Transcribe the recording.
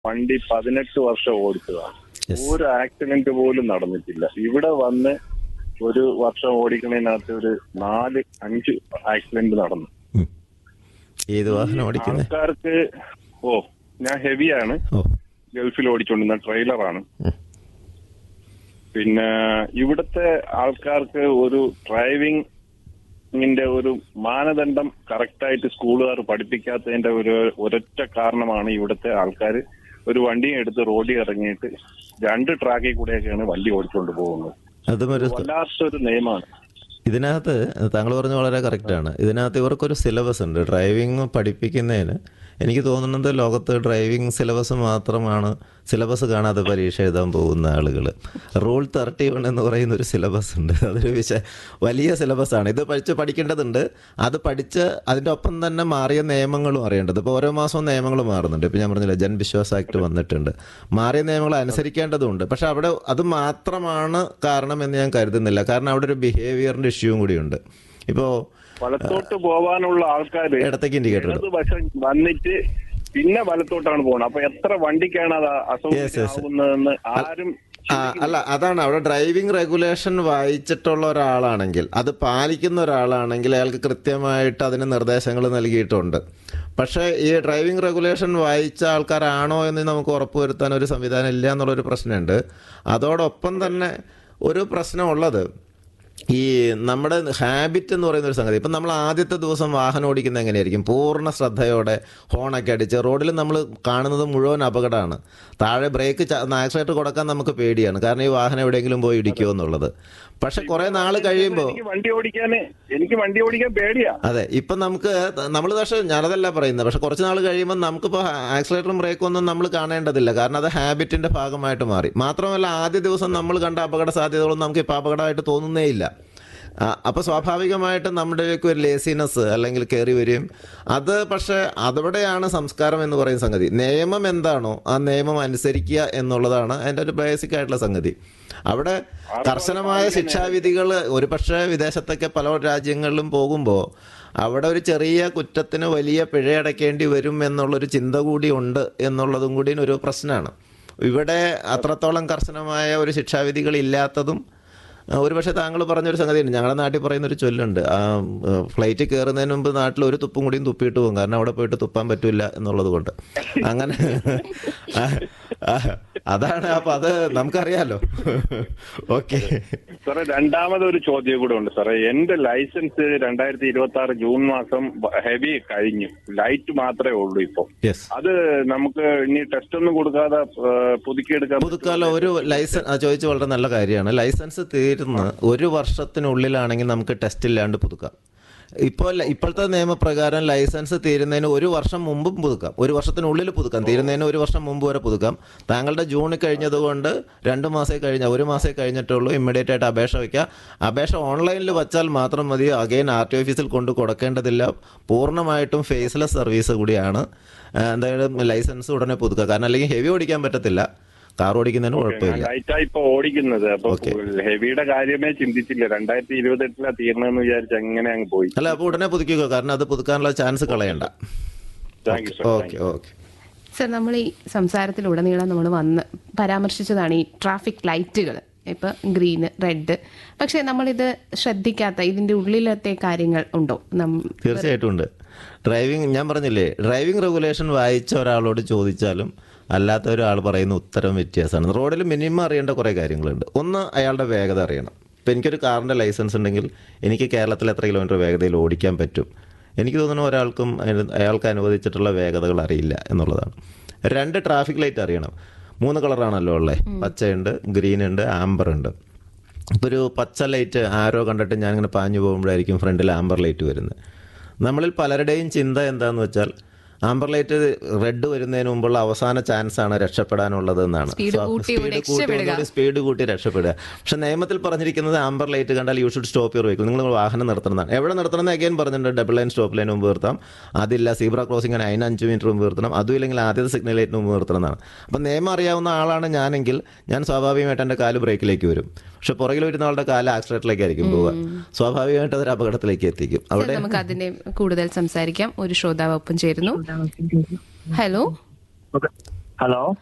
വണ്ടി പതിനെട്ട് വർഷം ഓടിച്ചതാണ് Yes. ഒരു ആക്സിഡന്റ് പോലും നടന്നിട്ടില്ല ഇവിടെ വന്ന് ഒരു വർഷം ഓടിക്കുന്നതിനകത്ത് ഒരു നാല് അഞ്ച് ആക്സിഡന്റ് നടന്നു ഉം. ഏത് വാഹനം ഓടിക്കുന്നത് ആൾക്കാർക്ക് ഓ ഞാൻ ഹെവിയാണ് ഓ ഗൾഫിൽ ഓടിച്ചുകൊണ്ടിരുന്ന ട്രെയിലറാണ് ഉം. പിന്നെ ഇവിടുത്തെ ആൾക്കാർക്ക് ഒരു ഡ്രൈവിംഗിന്റെ ഒരു മാനദണ്ഡം കറക്റ്റായിട്ട് സ്കൂളുകാർ പഠിപ്പിക്കാത്തതിന്റെ ഒരു ഒരൊറ്റ കാരണമാണ് ഇവിടുത്തെ ആൾക്കാർ ഒരു വണ്ടിയും എടുത്ത് റോഡിൽ ഇറങ്ങിയിട്ട് രണ്ട് ട്രാക്കിൽ കൂടെയൊക്കെയാണ് വണ്ടി ഓടിച്ചുകൊണ്ട് പോകുന്നത് അതും ഒരു വല്ലാത്തൊരു നിയമമാണ് ഇതിനകത്ത് താങ്കൾ പറഞ്ഞ വളരെ കറക്റ്റാണ് ഇതിനകത്ത് ഇവർക്കൊരു സിലബസ് ഉണ്ട് ഡ്രൈവിംഗ് പഠിപ്പിക്കുന്നതിന് എനിക്ക് തോന്നുന്നത് ലോകത്ത് ഡ്രൈവിംഗ് സിലബസ് മാത്രമാണ് സിലബസ് കാണാതെ പരീക്ഷ എഴുതാൻ പോകുന്ന ആളുകൾ റൂൾ തേർട്ടി വൺ എന്ന് പറയുന്ന ഒരു സിലബസ് ഉണ്ട് അതൊരു വിഷ വലിയ സിലബസാണ് ഇത് പഠിച്ച് പഠിക്കേണ്ടതുണ്ട് അത് പഠിച്ച് അതിൻ്റെ ഒപ്പം തന്നെ മാറിയ നിയമങ്ങളും അറിയേണ്ടത് ഇപ്പോൾ ഓരോ മാസവും നിയമങ്ങൾ മാറുന്നുണ്ട് ഇപ്പോൾ ഞാൻ പറഞ്ഞില്ല ജൻ വിശ്വാസ് ആക്ട് വന്നിട്ടുണ്ട് മാറിയ നിയമങ്ങൾ അനുസരിക്കേണ്ടതുണ്ട് പക്ഷെ അവിടെ അത് മാത്രമാണ് കാരണം എന്ന് ഞാൻ കരുതുന്നില്ല കാരണം അവിടെ ഒരു ബിഹേവിയറിൻ്റെ ഇഷ്യൂവും കൂടിയുണ്ട് ഇപ്പോൾ വലത്തോട്ട് പോവാനുള്ള ആൾക്കാർ ഇടത്തേക്ക് ഇൻഡിക്കേറ്റർ ഇടും ഇടതുവശം വന്നിട്ട് പിന്നെ വലത്തോട്ടാണ് പോകുന്നത് അപ്പൊ എത്ര വണ്ടിക്കാണ് അത് Yes, yes. അസൗകര്യമാവുന്നതെന്ന് ആരും ആ അല്ല അതാണ് അവിടെ ഡ്രൈവിംഗ് റെഗുലേഷൻ വായിച്ചിട്ടുള്ള ഒരാളാണെങ്കിൽ അത് പാലിക്കുന്ന ഒരാളാണെങ്കിൽ അയാൾക്ക് കൃത്യമായിട്ട് അതിന് നിർദ്ദേശങ്ങൾ നൽകിയിട്ടുണ്ട് പക്ഷേ ഈ ഡ്രൈവിംഗ് റെഗുലേഷൻ വായിച്ച ആൾക്കാരാണോ എന്ന് നമുക്ക് ഉറപ്പുവരുത്താൻ ഒരു സംവിധാനം ഇല്ല എന്നുള്ളൊരു പ്രശ്നമുണ്ട് അതോടൊപ്പം തന്നെ ഒരു പ്രശ്നമുള്ളത് ഈ നമ്മുടെ ഹാബിറ്റ് എന്ന് പറയുന്ന ഒരു സംഗതി ഇപ്പം നമ്മൾ ആദ്യത്തെ ദിവസം വാഹനം ഓടിക്കുന്നത് എങ്ങനെയായിരിക്കും പൂർണ്ണ ശ്രദ്ധയോടെ ഹോണൊക്കെ അടിച്ച് റോഡിൽ നമ്മൾ കാണുന്നത് മുഴുവൻ അപകടമാണ് താഴെ ബ്രേക്ക് ആക്സിലേറ്റർ കൊടുക്കാൻ നമുക്ക് പേടിയാണ് കാരണം ഈ വാഹനം എവിടെയെങ്കിലും പോയി ഇടിക്കുമോ എന്നുള്ളത് പക്ഷെ കുറേ നാൾ കഴിയുമ്പോൾ എനിക്ക് വണ്ടി ഓടിക്കാന് എനിക്ക് വണ്ടി ഓടിക്കാൻ പേടിയാ അതെ ഇപ്പം നമുക്ക് നമ്മൾ പക്ഷേ ഞാനതല്ല പറയുന്നത് പക്ഷെ കുറച്ച് നാൾ കഴിയുമ്പോൾ നമുക്കിപ്പോൾ ആക്സിലേറ്ററും ബ്രേക്കും ഒന്നും നമ്മൾ കാണേണ്ടതില്ല കാരണം അത് ഹാബിറ്റിന്റെ ഭാഗമായിട്ട് മാറി മാത്രമല്ല ആദ്യ ദിവസം നമ്മൾ കണ്ട അപകട സാധ്യതകളൊന്നും നമുക്ക് ഇപ്പോൾ അപകടമായിട്ട് തോന്നുന്നേ ഇല്ല ആ, അപ്പോൾ സ്വാഭാവികമായിട്ടും നമ്മുടെയൊക്കെ ഒരു ലേസിനെസ് അല്ലെങ്കിൽ കയറി വരികയും അത് പക്ഷേ അതവിടെയാണ് സംസ്കാരം എന്ന് പറയുന്ന സംഗതി നിയമം എന്താണോ ആ നിയമം അനുസരിക്കുക എന്നുള്ളതാണ് അതിൻ്റെ ഒരു ബേസിക് ആയിട്ടുള്ള സംഗതി അവിടെ കർശനമായ ശിക്ഷാവിധികൾ ഒരു പക്ഷേ വിദേശത്തൊക്കെ പല രാജ്യങ്ങളിലും പോകുമ്പോൾ അവിടെ ഒരു ചെറിയ കുറ്റത്തിന് വലിയ പിഴയടയ്ക്കേണ്ടി വരും എന്നുള്ളൊരു ചിന്ത കൂടി ഉണ്ട് എന്നുള്ളതും കൂടി ഒരു പ്രശ്നമാണ് ഇവിടെ അത്രത്തോളം കർശനമായ ഒരു ശിക്ഷാവിധികൾ ഇല്ലാത്തതും ആ, ഒരുപക്ഷെ താങ്കൾ പറഞ്ഞൊരു സംഗതിയുണ്ട് ഞങ്ങളുടെ നാട്ടിൽ പറയുന്നൊരു ചൊല്ലുണ്ട് ആ ഫ്ലൈറ്റ് കയറുന്നതിന് മുമ്പ് നാട്ടിൽ ഒരു തുപ്പും കൂടിയും തുപ്പിയിട്ട് പോകും കാരണം അവിടെ പോയിട്ട് തുപ്പാൻ പറ്റില്ല എന്നുള്ളത് കൊണ്ട് അങ്ങനെ ആ, ആ, അതാണ് അപ്പം അത് നമുക്കറിയാലോ ഓക്കെ സാറേ രണ്ടാമത് ഒരു ചോദ്യം കൂടെ ഉണ്ട് സാറേ എന്റെ ലൈസൻസ് രണ്ടായിരത്തി ഇരുപത്തി ആറ് ജൂൺ മാസം ഹെവി കഴിഞ്ഞു ലൈറ്റ് മാത്രമേ ഉള്ളൂ ഇപ്പൊ യെസ് അത് നമുക്ക് ഇനി ടെസ്റ്റ് ഒന്നും കൊടുക്കാതെ ഏഹ്, പുതുക്കിയെടുക്കാൻ പുതുക്കാലം ഒരു ലൈസൻസ് ആ ചോദിച്ച വളരെ നല്ല കാര്യമാണ് ലൈസൻസ് തീരുന്ന ഒരു വർഷത്തിനുള്ളിലാണെങ്കിൽ നമുക്ക് ടെസ്റ്റ് ഇല്ലാണ്ട് പുതുക്കാം ഇപ്പോൾ ഇപ്പോഴത്തെ നിയമപ്രകാരം ലൈസൻസ് തീരുന്നതിന് ഒരു വർഷം മുമ്പും പുതുക്കാം ഒരു വർഷത്തിനുള്ളിൽ പുതുക്കാം തീരുന്നതിന് ഒരു വർഷം മുമ്പ് വരെ പുതുക്കാം താങ്കളുടെ ജൂണിൽ കഴിഞ്ഞതുകൊണ്ട് രണ്ട് മാസേ കഴിഞ്ഞ ഒരു മാസേ കഴിഞ്ഞിട്ടുള്ളൂ ഇമ്മീഡിയറ്റ് ആയിട്ട് അപേക്ഷ വയ്ക്കുക അപേക്ഷ ഓൺലൈനിൽ വച്ചാൽ മാത്രം മതി അഗൈൻ ആർ ടി ഓഫീസിൽ കൊണ്ട് കൊടുക്കേണ്ടതില്ല പൂർണ്ണമായിട്ടും ഫേസ്ലെസ് സർവീസ് കൂടിയാണ് ആ, എന്തായാലും ലൈസൻസ് ഉടനെ പുതുക്കുക കാരണം അല്ലെങ്കിൽ ഹെവി ഓടിക്കാൻ പറ്റത്തില്ല കാർ ഓടിക്കുന്നതിന് കുഴപ്പമില്ല ലൈറ്റാ ഇപ്പൊ ഓടിക്കുന്നത് അപ്പൊ ഹെവിയുടെ കാര്യമേ ചിന്തിച്ചില്ല രണ്ടായിരത്തി ഇരുപത്തെട്ടിലാ തീർന്നെന്ന് വിചാരിച്ച് അങ്ങനെ അങ്ങ് പോയി അല്ല അപ്പോൾ ഉടനെ പുതുക്കിക്കോ കാരണം അത് പുതുക്കാനുള്ള ചാൻസ് കളയണ്ട thank you sir okay okay sir നമ്മൾ ഈ സംസാരത്തിലുടനീളം നമ്മൾ വന്ന് പരാമർശിച്ചതാണ് ഈ ട്രാഫിക് ലൈറ്റുകൾ ഇപ്പം ഗ്രീന് റെഡ് പക്ഷേ നമ്മളിത് ശ്രദ്ധിക്കാത്ത ഇതിൻ്റെ ഉള്ളിലത്തെ കാര്യങ്ങൾ ഉണ്ടോ നം തീർച്ചയായിട്ടും ഉണ്ട് ഡ്രൈവിംഗ് ഞാൻ പറഞ്ഞില്ലേ ഡ്രൈവിംഗ് റെഗുലേഷൻ വായിച്ച ഒരാളോട് ചോദിച്ചാലും അല്ലാത്ത ഒരാൾ പറയുന്ന ഉത്തരം വ്യത്യാസമാണ് റോഡിൽ മിനിമം അറിയേണ്ട കുറേ കാര്യങ്ങളുണ്ട് ഒന്ന് അയാളുടെ വേഗത അറിയണം ഇപ്പം എനിക്കൊരു കാറിൻ്റെ ലൈസൻസ് ഉണ്ടെങ്കിൽ എനിക്ക് കേരളത്തിൽ എത്ര കിലോമീറ്റർ വേഗതയിൽ ഓടിക്കാൻ പറ്റും എനിക്ക് തോന്നുന്നു ഒരാൾക്കും അതിന് അയാൾക്ക് അനുവദിച്ചിട്ടുള്ള വേഗതകൾ അറിയില്ല എന്നുള്ളതാണ് രണ്ട് ട്രാഫിക് ലൈറ്റ് അറിയണം മൂന്ന് കളറാണല്ലോ ഉള്ളത് പച്ചയുണ്ട് ഗ്രീൻ ഉണ്ട് ആംബർ ഉണ്ട് ഇപ്പോൾ ഒരു പച്ച ലൈറ്റ് ആരോ കണ്ടിട്ട് ഞാനിങ്ങനെ പാഞ്ഞു പോകുമ്പോഴായിരിക്കും ഫ്രണ്ടിൽ ആംബർ ലൈറ്റ് വരുന്നത് നമ്മളിൽ പലരുടെയും ചിന്ത എന്താണെന്ന് വെച്ചാൽ ആംബർ ലൈറ്റ് റെഡ് വരുന്നതിന് മുമ്പുള്ള അവസാന ചാൻസ് ആണ് രക്ഷപ്പെടാനുള്ളത് എന്നാണ് Speed കൂട്ടി രക്ഷപ്പെടുക. സ്പീഡ് കൂട്ടി രക്ഷപ്പെടുക പക്ഷെ നിയമത്തിൽ പറഞ്ഞിരിക്കുന്നത് ആംബർ ലൈറ്റ് കണ്ടാൽ you should stop your vehicle നിങ്ങൾ വാഹനം നിർത്തണമെന്നാണ് എവിടെ നിർത്തണം അഗൈൻ പറഞ്ഞിട്ടുണ്ട് ഡബിൾ ലൈൻ സ്റ്റോപ്പ് ലൈൻ മുമ്പ് നിർത്താം അതില്ല സീബ്ര ക്രോസിംഗിന് അതിന് അഞ്ച് മിനിറ്റ് മുമ്പ് നിർത്തണം അതും ഇല്ലെങ്കിൽ ആദ്യത്തെ സിഗ്നൽ ലൈറ്റിന് മുമ്പ് നിർത്തണം എന്നാണ് അപ്പം നിയമം അറിയാവുന്ന ആളാണ് ഞാനെങ്കിൽ ഞാൻ സ്വാഭാവികമായിട്ട് എൻ്റെ കാല് ബ്രേക്കിലേക്ക് വരും പക്ഷെ പുറകിൽ വരുന്ന ആളുടെ കാല് ആക്സിഡന്റിലേക്കായിരിക്കും പോവുക സ്വാഭാവികമായിട്ട് അതൊരു അപകടത്തിലേക്ക് എത്തിക്കും സർ അവിടെ നമുക്ക് അതിനെ കൂടുതൽ സംസാരിക്കാം ഒരു ശ്രോതാവ് ഒപ്പം ചേരുന്നു ഹലോ ഹലോ